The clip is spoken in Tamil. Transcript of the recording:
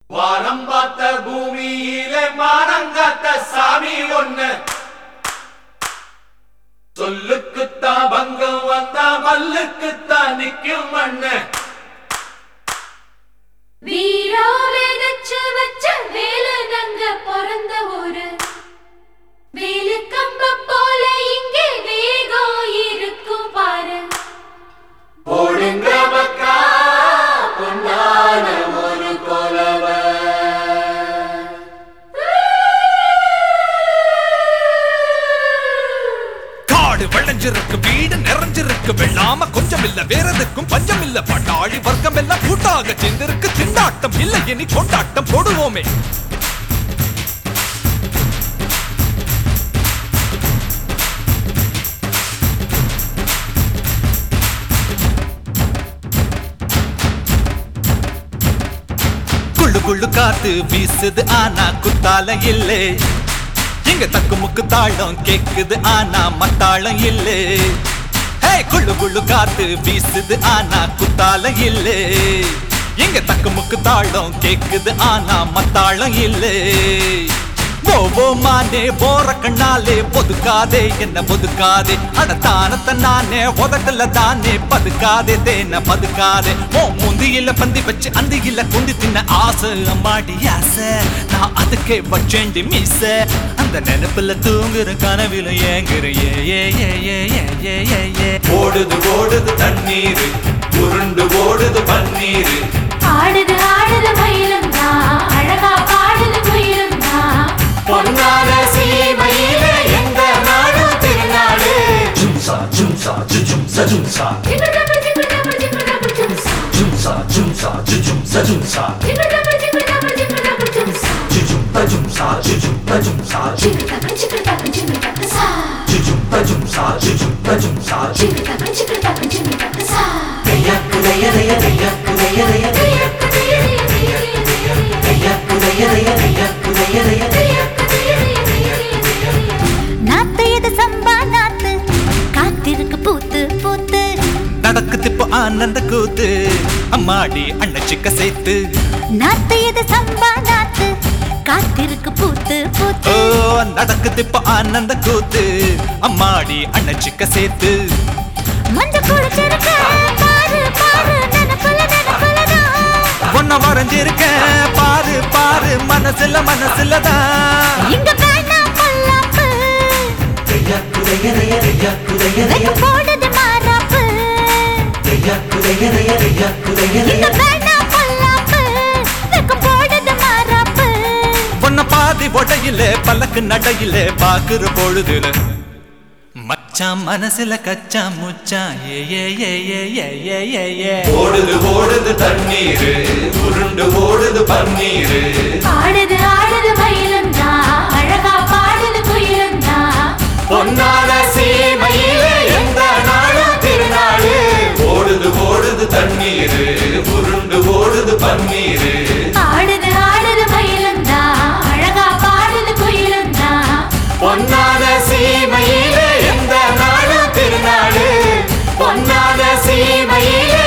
வானம் பார்த்த பூமியிலே மானங்காத்த சாமி ஒண்ணு சொல்லுக்குத்தான் பங்கம் வந்தா மல்லுக்குத்தான் நிக்கும் மண்ணு வீரா விதைச்சு வச்ச வேலு நங்க பிறந்த ஊரு வேலு கம்ப போல இங்கே வேகம் இருக்கும் பாரு ஓடுங்க மக்கா பொன்னான ஒரு கொலவ காடு விளைஞ்சிருக்கு வீடு நிறைஞ்சிருக்கு வெள்ளாம கொஞ்சம் இல்ல வேற எதுக்கும் பஞ்சம் இல்ல பட்டாளி வர்க்கம் எல்லாம் கூட்டாக சேர்ந்திருக்கு திண்டாட்டம் இல்ல இனி கொண்டாட்டம் போடுவோமே குள்ளு குள்ளு காத்து வீசுது ஆனா குத்தாலம் இல்லே இங்க தக்கு முக்கு தாளம் கேக்குது ஆனா மத்தாளம் இல்லே ஹே குள்ளு குள்ளு காத்து வீசுது ஆனா குத்தாலம் இல்லே இங்க தக்கு முக்கு தாளம் கேக்குது ஆனா மத்தாளம் இல்லே ஓவோ மானே போற கண்ணாலே பொதுக்காதே என்ன பொதுக்காதே அட தானத்தை நானே உதட்டல தானே பதுக்காதே தேன பதுக்காதே ஓ முந்தியில பந்தி வச்சு அந்தியில குண்டி தின்ன ஆசை அம்மாடி ஆசை நான் அதுக்கே வச்சேண்டி மீச அந்த நினைப்புல தூங்குற கனவில ஏங்குற ஏ ஏ ஏ ஏ ஏ ஏ ஏ ஏ ஓடுது ஓடுது தண்ணீர் உருண்டு ஓடுது பன்னீர் ஆடுது ஆடுது மயிலும் தான் அழகா பாடுது குயிலும் தான் பொன்னான சீமையிலே எங்க நாடும் திருநாடு Jumsa, jumsa, jumsa, jumsa, ஜிங்கு டபுள் ஜிங்கு டபுள் ஜிங்கு டபுள் ஜும்சா jumsa, jumsa, jumsa, jumsa, ஜிங்கு டபுள் ஜிங்கு டபுள் ஜிங்கு டபுள் ஜும்சா jumpa, jumsa, jumpa, jumsa, ஜிங்கு டபுள் ஜிங்கு டபுள் ஜிங்கு டபுள் சா jumpa, jumsa, jumpa, jumsa, ஜிங்கு டபுள் ஜிங்கு டபுள் ஜிங்கு டபுள் சா கையாக்கு தைய தைய கையாக்கு தைய தைய கையக்கு தைய தைய தைய தைய தைய தைய கையாக்கு தைய தைய கையாக்கு தைய தைய கையக்கு தைய தைய தைய தைய தைய தைய நாத்து இது சம்பா நாத்து காத்திருக்கு பூத்து பூத்து நடக்குது இப்போ ஆனந்த கூத்து அம்மாடி அண்ணச்சிக்க சேர்த்து நாத்து இது சம்பா நாத்து காத்திருக்கு பூத்து ஓ பூத்து நடக்குது இப்போ ஆனந்த கூத்து அம்மாடி அண்ணச்சிக்க சேர்த்து மஞ்ச குடிச்சிருக்க பாரு பாரு நினப்புல நினப்புலதான் ஒன்ன வரைஞ்சிருக்கேன் பாரு பாரு மனசுல மனசுல தான் இங்க வேணாம் பொல்லாப்பு கையாக்கு தைய தைய கையாக்கு தைய தைய வெக்க போடுது மாறாப்பு கையாக்கு தைய தைய கையாக்கு தைய இங்க தைய வேணாம் பொல்லாப்பு வெக்க போடுது மாறாப்பு பொன்ன பாதி ஒடையில பல்லக்கு நடையில பாக்குற பொழுதுல மச்சான் மனசுல கச்சா முச்சான் ஏ ஏ ஏ ஏ ஏ ஏ ஏ ஏ ஓடுது ஓடுது தண்ணீர் உருண்டு ஓடுது பன்னீர் ஆடுது ஆடுது மயிலும் தான் அழகா பாடுது குயிலும் தான் பொன்னான சீமையிலே எந்த நாடும் திருநாடு ஓடுது ஓடுது தண்ணீர் உருண்டு ஓடுது பன்னீர் ஆடுது ஆடுது மயிலும் தான் அழகா பாடுது குயிலும் தான் பொன்னான சீமையிலே எந்த நாடும் திருநாடு பொன்னான சீமையிலே